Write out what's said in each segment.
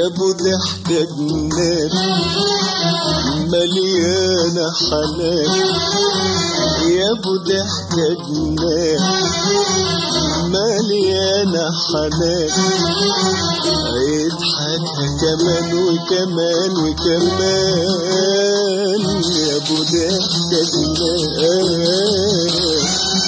يا ابو ضحكة جنان مليانة حنان يا ابو ضحكة جنان مليانة حنان اضحكها كمان وكمان وكمان يا ابو ضحكة جنان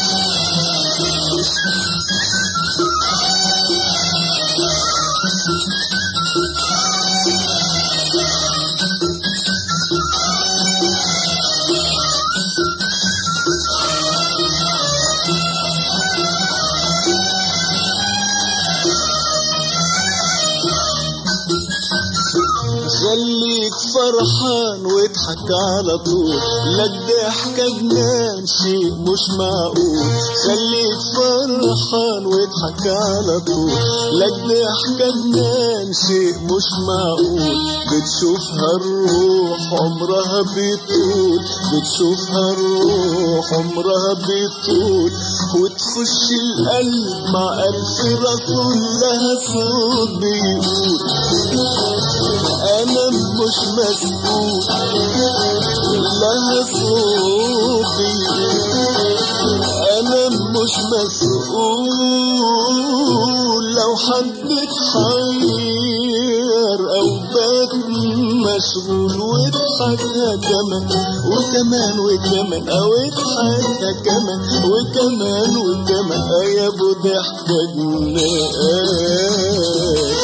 خليك فرحان واضحك على طول لا الضحكة جنان شيء مش معقول خليك فرحان واضحك على طول لا الضحكة جنان شيء مش معقول بتشوفها الروح عمرها بيطول بتشوفها الروح عمرها بيطول وتخش القلب مع ألف رسول لها صوت بيقول انا مش مسؤول لها صوتي انا مش مسؤول لو حد اتحير او بات مشغول واضحكها كمان وكمان وكمان او اضحكها كمان وكمان وكمان يا ابو ضحكة جنان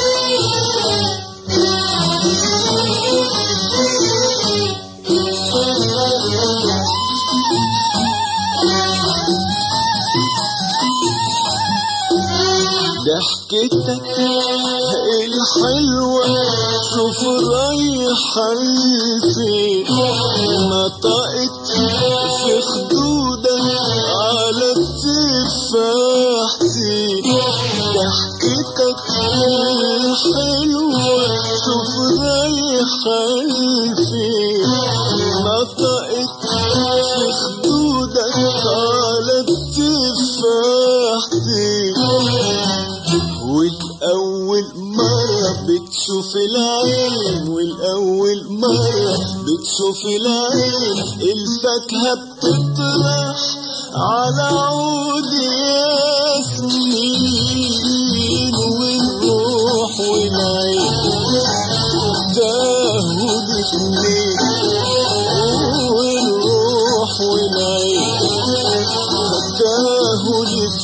ضحكتك الحلوة شوف رايحة لفين نطقت في خدودك على التفاحتي ضحكتك الحلوة شوف رايحة لفين نطقت في خدودك على التفاحتي والأول مرة بتشوف العين والأول مرة بتشوف العين الفاكهة بتطرح على عود ياسمين والروح والعين تاهوا الاتنين والروح والعين تاهوا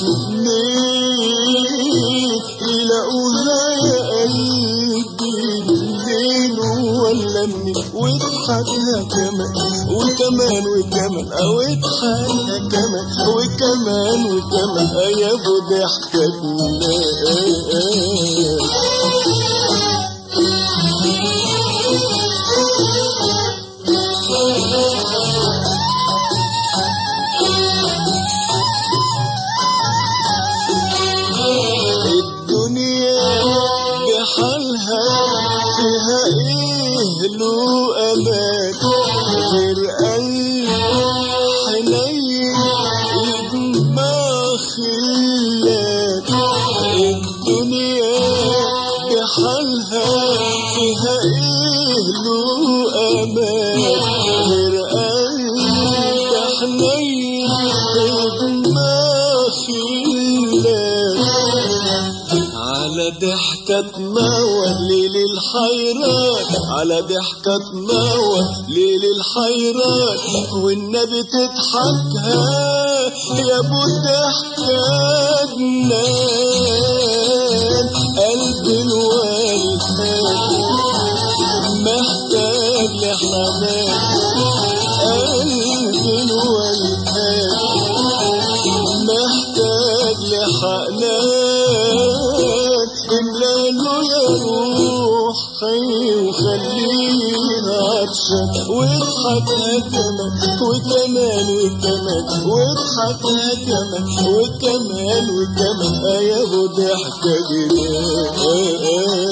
الاتنين يلاقوها يا قلبي منين ولا منين واضحكها كمان وكمان وكمان او اضحكها كمان وكمان وكمان يا ابو ضحكة جنان الدنيا بحالها فيها ايه له امان غير قلب حنين دماغ خلات الدنيا بحالها فيها ايه له امان غير قلب حنين دماغ خلات على ضحكة تنور ليل الحيران على ضحكة تنور ليل الحيران والنبي تضحكها يا ابو ضحكة جنان قلب الوالدان محتاج لحنان قلب الوالدان محتاج لحنان املاله يا روح خي وخلينا عطشان واضحكها كمان وكمان وكمان واضحكها كمان وكمان وكمان يا ابو ضحكة جنان